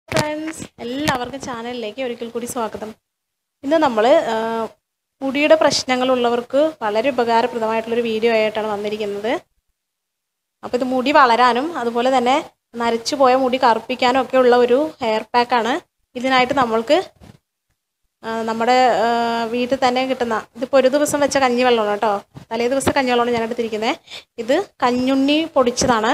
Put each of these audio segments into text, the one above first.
friends എല്ലാവർക്കും ചാനലിലേക്ക് ഒരിക്കൽ കൂടി സ്വാഗതം ഇന്ന് നമ്മൾ മുടിയുടെ പ്രശ്നങ്ങളുള്ളവർക്ക് വളരെ ഉപകാരപ്രദമായിട്ടുള്ളൊരു വീഡിയോ ആയിട്ടാണ് വന്നിരിക്കുന്നത് അപ്പോൾ ഇത് മുടി വളരാനും അതുപോലെ തന്നെ നരച്ചു പോയ മുടി കറുപ്പിക്കാനും ഒക്കെ ഉള്ള ഒരു ഹെയർ പാക്കാണ് ഇതിനായിട്ട് നമ്മൾക്ക് ആ, നമ്മുടെ ആ, വീട്ടിൽ തന്നെ കിട്ടുന്ന ഇതിപ്പോൾ ഒരു ദിവസം വെച്ച കഞ്ഞിവെള്ളമാണ് കേട്ടോ തലേ ദിവസം കഞ്ഞിവെള്ളമാണ് ഞാൻ എടുത്തിരിക്കുന്നത് ഇത് കഞ്ഞുണ്ണി പൊടിച്ചതാണ്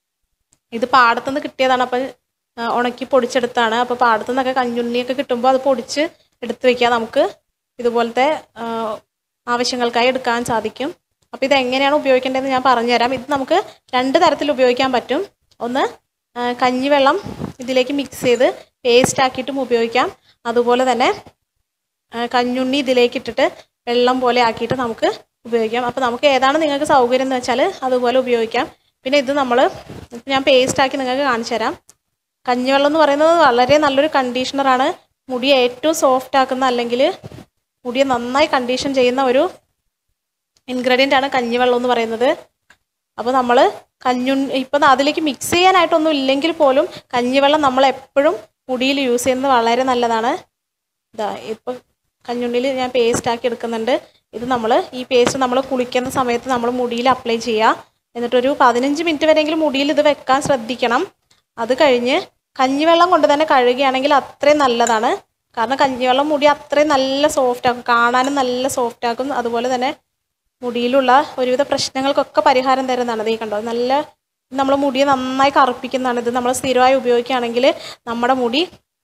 ഇത് പാടത്തുനിന്ന് കിട്ടിയതാണ് അപ്പം ആ, ഉണക്കി പൊടിച്ചെടുത്താണ് അപ്പോൾ പാടത്തു നിന്നൊക്കെ കഞ്ഞുണ്ണിയൊക്കെ കിട്ടുമ്പോൾ അത് പൊടിച്ച് എടുത്ത് വെക്കാം നമുക്ക് ഇതുപോലത്തെ ആ, ആവശ്യങ്ങൾക്കായി എടുക്കാൻ സാധിക്കും അപ്പോൾ ഇത് എങ്ങനെയാണ് ഉപയോഗിക്കേണ്ടതെന്ന് ഞാൻ പറഞ്ഞുതരാം ഇത് നമുക്ക് രണ്ട് തരത്തിൽ ഉപയോഗിക്കാൻ പറ്റും ഒന്ന് ആ, കഞ്ഞിവെള്ളം ഇതിലേക്ക് മിക്സ് ചെയ്ത് പേസ്റ്റ് ആക്കിയിട്ടും ഉപയോഗിക്കാം അതുപോലെ തന്നെ ആ, കഞ്ഞുണ്ണി ഇതിലേക്ക് ഇട്ടിട്ട് വെള്ളം പോലെ ആക്കിയിട്ട് നമുക്ക് ഉപയോഗിക്കാം അപ്പോൾ നമുക്ക് ഏതാണ് നിങ്ങൾക്ക് സൗകര്യം എന്ന് വെച്ചാൽ അതുപോലെ ഉപയോഗിക്കാം പിന്നെ ഇത് നമ്മൾ ഞാൻ പേസ്റ്റ് ആക്കി നിങ്ങൾക്ക് കാണിച്ചു തരാം കഞ്ഞിവെള്ളം എന്ന് പറയുന്നത് വളരെ നല്ലൊരു കണ്ടീഷണറാണ് മുടി ഏറ്റവും സോഫ്റ്റ് ആക്കുന്ന അല്ലെങ്കിൽ മുടിയെ നന്നായി കണ്ടീഷൻ ചെയ്യുന്ന ഒരു ഇൻഗ്രീഡിയൻ്റ് ആണ് കഞ്ഞിവെള്ളം എന്ന് പറയുന്നത് അപ്പോൾ നമ്മൾ കഞ്ഞുണ്ണി ഇപ്പം അതിലേക്ക് മിക്സ് ചെയ്യാനായിട്ടൊന്നും ഇല്ലെങ്കിൽ പോലും കഞ്ഞിവെള്ളം നമ്മൾ എപ്പോഴും മുടിയിൽ യൂസ് ചെയ്യുന്നത് വളരെ നല്ലതാണ് ഇതാ ഇപ്പം കഞ്ഞുണ്ണിയിൽ ഞാൻ പേസ്റ്റ് ആക്കി എടുക്കുന്നുണ്ട് ഇത് നമ്മൾ ഈ പേസ്റ്റ് നമ്മൾ കുളിക്കുന്ന സമയത്ത് നമ്മൾ മുടിയിൽ അപ്ലൈ ചെയ്യുക എന്നിട്ടൊരു പതിനഞ്ച് മിനിറ്റ് വരെയെങ്കിലും മുടിയിൽ ഇത് വെക്കാൻ ശ്രദ്ധിക്കണം അത് കഴിഞ്ഞ് കഞ്ഞിവെള്ളം കൊണ്ട് തന്നെ കഴുകുകയാണെങ്കിൽ അത്രയും നല്ലതാണ് കാരണം കഞ്ഞിവെള്ളം മുടി അത്രയും നല്ല സോഫ്റ്റ് ആക്കും കാണാനും നല്ല സോഫ്റ്റ് ആക്കും അതുപോലെ തന്നെ മുടിയിലുള്ള ഒരുവിധ പ്രശ്നങ്ങൾക്കൊക്കെ പരിഹാരം തരുന്നതാണ് ഇത് ഈ കണ്ടോ നല്ല നമ്മൾ മുടിയെ നന്നായി കറുപ്പിക്കുന്നതാണ് ഇത് നമ്മൾ സ്ഥിരമായി ഉപയോഗിക്കുകയാണെങ്കിൽ നമ്മുടെ മുടി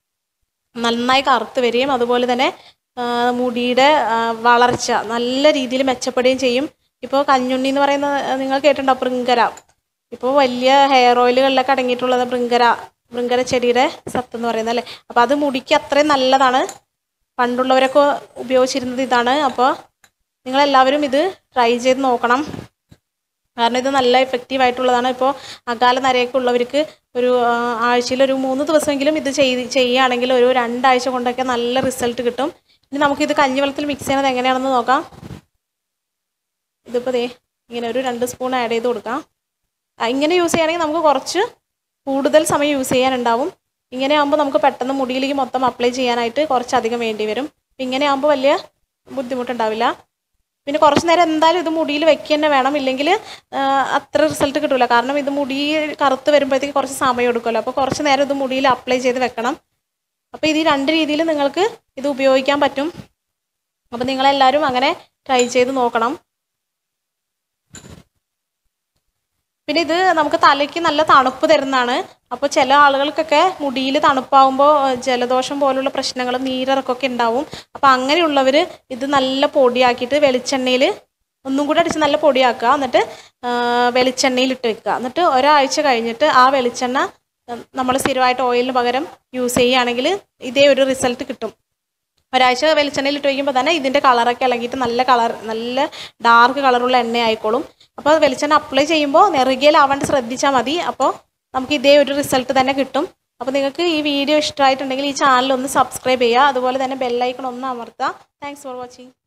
നന്നായി കറുത്ത് വരികയും അതുപോലെ തന്നെ ആ, മുടിയുടെ ആ, വളർച്ച നല്ല രീതിയിൽ മെച്ചപ്പെടുകയും ചെയ്യും ഇപ്പോൾ കഞ്ഞുണ്ണി എന്ന് പറയുന്ന ആ, നിങ്ങൾ കേട്ടിട്ടുണ്ടോ ഭൃങ്കര ഇപ്പോൾ വലിയ ഹെയർ ഓയിലുകളിലൊക്കെ അടങ്ങിയിട്ടുള്ളത് ഭൃങ്കര ഭൃങ്കര ചെടിയുടെ സത്ത് എന്ന് പറയുന്നത് അല്ലേ അപ്പോൾ അത് മുടിക്ക് അത്രയും നല്ലതാണ് പണ്ടുള്ളവരൊക്കെ ഉപയോഗിച്ചിരുന്നത് ഇതാണ് അപ്പോൾ നിങ്ങളെല്ലാവരും ഇത് ട്രൈ ചെയ്ത് നോക്കണം കാരണം ഇത് നല്ല എഫക്റ്റീവ് ആയിട്ടുള്ളതാണ് ഇപ്പോൾ അകാല നരയൊക്കെ ഉള്ളവർക്ക് ഒരു ആഴ്ചയിൽ ഒരു മൂന്ന് ദിവസമെങ്കിലും ഇത് ചെയ്ത് ചെയ്യുകയാണെങ്കിൽ ഒരു രണ്ടാഴ്ച കൊണ്ടൊക്കെ നല്ല റിസൾട്ട് കിട്ടും ഇനി നമുക്കിത് കഞ്ഞിവെള്ളത്തിൽ മിക്സ് ചെയ്യണത് എങ്ങനെയാണെന്ന് നോക്കാം ഇതിപ്പോൾ ദേ ഇങ്ങനെ ഒരു രണ്ട് സ്പൂൺ ആഡ് ചെയ്ത് കൊടുക്കാം ആ, ഇങ്ങനെ യൂസ് ചെയ്യുകയാണെങ്കിൽ നമുക്ക് കുറച്ച് കൂടുതൽ സമയം യൂസ് ചെയ്യാനുണ്ടാവും ഇങ്ങനെ ആകുമ്പോൾ നമുക്ക് പെട്ടെന്ന് മുടിയിലേക്ക് മൊത്തം അപ്ലൈ ചെയ്യാനായിട്ട് കുറച്ചധികം വേണ്ടി വരും അപ്പം ഇങ്ങനെ ആകുമ്പോൾ വലിയ ബുദ്ധിമുട്ടുണ്ടാവില്ല പിന്നെ കുറച്ച് നേരം എന്തായാലും ഇത് മുടിയിൽ വെക്കുക തന്നെ വേണം ഇല്ലെങ്കിൽ അത്ര റിസൾട്ട് കിട്ടില്ല കാരണം ഇത് മുടി കറുത്ത് വരുമ്പോഴത്തേക്ക് കുറച്ച് സമയം എടുക്കുമല്ലോ അപ്പോൾ കുറച്ച് നേരം ഇത് മുടിയിൽ അപ്ലൈ ചെയ്ത് വെക്കണം അപ്പോൾ ഇത് ഈ രണ്ട് രീതിയിൽ നിങ്ങൾക്ക് ഇത് ഉപയോഗിക്കാൻ പറ്റും അപ്പോൾ നിങ്ങളെല്ലാവരും അങ്ങനെ ട്രൈ ചെയ്ത് നോക്കണം പിന്നെ ഇത് നമുക്ക് തലയ്ക്ക് നല്ല തണുപ്പ് തരുന്നതാണ് അപ്പോൾ ചില ആളുകൾക്കൊക്കെ മുടിയിൽ തണുപ്പാകുമ്പോൾ ജലദോഷം പോലുള്ള പ്രശ്നങ്ങൾ നീരിറക്കൊക്കെ ഉണ്ടാവും അപ്പോൾ അങ്ങനെയുള്ളവർ ഇത് നല്ല പൊടിയാക്കിയിട്ട് വെളിച്ചെണ്ണയിൽ ഒന്നും കൂടെ അടിച്ച് നല്ല പൊടിയാക്കുക എന്നിട്ട് ആ, വെളിച്ചെണ്ണയിൽ ഇട്ട് വെക്കുക എന്നിട്ട് ഒരാഴ്ച കഴിഞ്ഞിട്ട് ആ വെളിച്ചെണ്ണ നമ്മൾ സ്ഥിരമായിട്ട് ഓയിലിന് പകരം യൂസ് ചെയ്യുകയാണെങ്കിൽ ഇതേ ഒരു റിസൾട്ട് കിട്ടും ഒരാഴ്ച വെളിച്ചെണ്ണയിൽ ഇട്ട് വയ്ക്കുമ്പോൾ തന്നെ ഇതിൻ്റെ കളറൊക്കെ ഇളകിയിട്ട് നല്ല കളർ നല്ല ഡാർക്ക് കളറുള്ള എണ്ണ ആയിക്കോളും അപ്പോൾ വെളിച്ചെണ്ണ അപ്ലൈ ചെയ്യുമ്പോൾ നെറുകയിലാവാണ്ട് ശ്രദ്ധിച്ചാൽ മതി അപ്പോൾ നമുക്ക് ഇതേ ഒരു റിസൾട്ട് തന്നെ കിട്ടും അപ്പോൾ നിങ്ങൾക്ക് ഈ വീഡിയോ ഇഷ്ടമായിട്ടുണ്ടെങ്കിൽ ഈ ചാനൽ ഒന്ന് സബ്സ്ക്രൈബ് ചെയ്യുക അതുപോലെ തന്നെ ബെല്ലൈക്കൺ ഒന്ന് അമർത്തുക താങ്ക്സ് ഫോർ വാച്ചിങ്